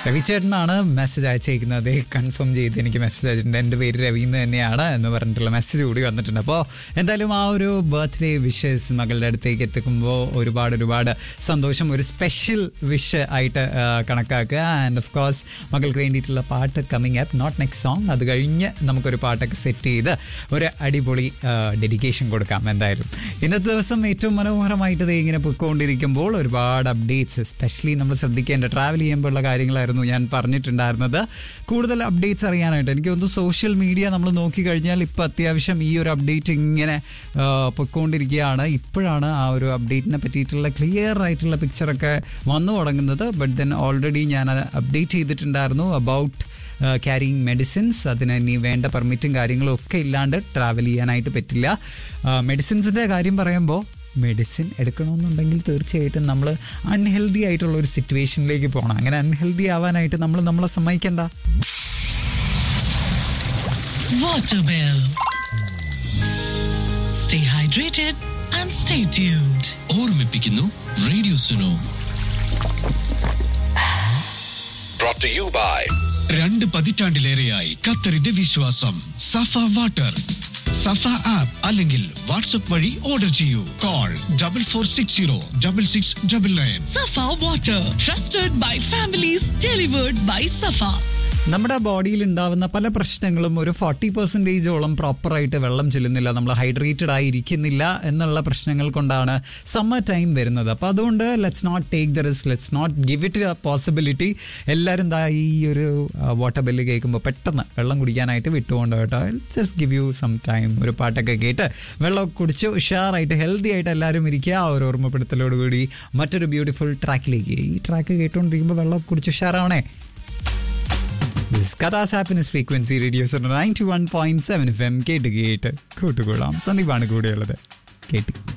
രവിചേട്ടനാണ് message അയച്ചേക്കുന്നത് confirm ചെയ്ത് എനിക്ക് message അയച്ചിട്ടുണ്ട് എൻ്റെ പേര് രവീന്ദ്ര തന്നെയാണ് എന്ന് പറഞ്ഞിട്ടുള്ള മെസ്സേജ് കൂടി വന്നിട്ടുണ്ട് അപ്പോൾ എന്തായാലും ആ ഒരു ബർത്ത്ഡേ വിഷസ് മകളുടെ അടുത്തേക്ക് എത്തിക്കുമ്പോൾ ഒരുപാട് ഒരുപാട് സന്തോഷം ഒരു സ്പെഷ്യൽ വിഷ് ആയിട്ട് ആ, കണക്കാക്കുക ആൻഡ് ഓഫ് കോഴ്സ് മകൾക്ക് വേണ്ടിയിട്ടുള്ള പാട്ട് coming up not next song അത് കഴിഞ്ഞ് നമുക്കൊരു പാട്ടൊക്കെ സെറ്റ് ചെയ്ത് ഒരു അടിപൊളി ഡെഡിക്കേഷൻ കൊടുക്കാം എന്തായാലും ഇന്നത്തെ ദിവസം ഏറ്റവും മനോഹരമായിട്ട് ദേ ഇങ്ങനെ പൊയ്ക്കൊണ്ടിരിക്കുമ്പോൾ ഒരുപാട് അപ്ഡേറ്റ്സ് എസ്പെഷ്യലി നമ്മൾ ശ്രദ്ധിക്കേണ്ട ട്രാവൽ ചെയ്യുമ്പോഴുള്ള കാര്യങ്ങളായിരുന്നു ഞാൻ പറഞ്ഞിട്ടുണ്ടായിരുന്നത് കൂടുതൽ അപ്ഡേറ്റ്സ് അറിയാനായിട്ട് എനിക്ക് തോന്നുന്നു സോഷ്യൽ മീഡിയ നമ്മൾ നോക്കിക്കഴിഞ്ഞാൽ ഇപ്പോൾ അത്യാവശ്യം ഈ ഒരു അപ്ഡേറ്റ് ഇങ്ങനെ ആ, പൊയ്ക്കൊണ്ടിരിക്കുകയാണ് ഇപ്പോഴാണ് ആ ഒരു അപ്ഡേറ്റിനെ പറ്റിയിട്ടുള്ള ക്ലിയർ ആയിട്ടുള്ള പിക്ചറൊക്കെ വന്നു തുടങ്ങുന്നത് ബട്ട് ദെൻ ഓൾറെഡി ഞാൻ അപ്ഡേറ്റ് ചെയ്തിട്ടുണ്ടായിരുന്നു അബൌട്ട് ക്യാരിങ് മെഡിസിൻസ് അതിന് ഇനി വേണ്ട പെർമിറ്റും കാര്യങ്ങളും ഒക്കെ ഇല്ലാണ്ട് ട്രാവൽ ചെയ്യാനായിട്ട് പറ്റില്ല മെഡിസിൻസിൻ്റെ കാര്യം പറയുമ്പോൾ മെഡിസിൻ എടുക്കണമെന്നുണ്ടെങ്കിൽ തീർച്ചയായിട്ടും നമ്മൾ അൺഹെൽത്തി ആയിട്ടുള്ള ഒരു സിറ്റുവേഷനിലേക്ക് പോകണം അങ്ങനെ അൺഹെൽത്തി ആവാനായിട്ട് നമ്മൾ നമ്മളെ സമ്മതിക്കണ്ട Water Bill. Stay hydrated and stay tuned. ഓർമ്മിപ്പിക്കുന്നു radio Suno brought to you by രണ്ട് പതിറ്റാണ്ടിലേറെയായി ഖത്തറിന്റെ വിശ്വാസം സഫ വാട്ടർ സഫ ആപ്പ് അല്ലെങ്കിൽ വാട്സ്ആപ്പ് വഴി ഓർഡർ ചെയ്യൂ call double four six zero double six double nine Safa Water, trusted by families, delivered by Safa. നമ്മുടെ ബോഡിയിൽ ഉണ്ടാവുന്ന പല പ്രശ്നങ്ങളും ഒരു ഫോർട്ടി പെർസെൻറ്റേജോളം പ്രോപ്പറായിട്ട് വെള്ളം ചെല്ലുന്നില്ല നമ്മൾ ഹൈഡ്രേറ്റഡ് ആയിരിക്കുന്നില്ല എന്നുള്ള പ്രശ്നങ്ങൾ കൊണ്ടാണ് സമ്മർ ടൈം വരുന്നത് അപ്പോൾ അതുകൊണ്ട് let's not take the risk let's not give it a possibility എല്ലാവരും എന്താ ഈ ഒരു വാട്ടർ ബില്ല് കേൾക്കുമ്പോൾ പെട്ടെന്ന് വെള്ളം കുടിക്കാനായിട്ട് വിട്ടുകൊണ്ട് കേട്ടോ just give you some time ഒരു പാട്ടൊക്കെ കേട്ട് വെള്ളമൊക്കെ കുടിച്ച് ഉഷാറായിട്ട് ഹെൽത്തി ആയിട്ട് എല്ലാവരും ഇരിക്കുക ആ ഒരു ഓർമ്മപ്പെടുത്തലോടുകൂടി മറ്റൊരു ബ്യൂട്ടിഫുൾ ട്രാക്കിലേക്ക് ഈ ട്രാക്ക് കേട്ടുകൊണ്ടിരിക്കുമ്പോൾ വെള്ളമൊക്കെ കുടിച്ച് ഉഷാറാവണേ This is Katha's Happiness Frequency Radio 91.7 FM കേട്ട് കേട്ട് കൂട്ടുകൊള്ളാം സന്ദീപാണ് കൂടെയുള്ളത് കേട്ട്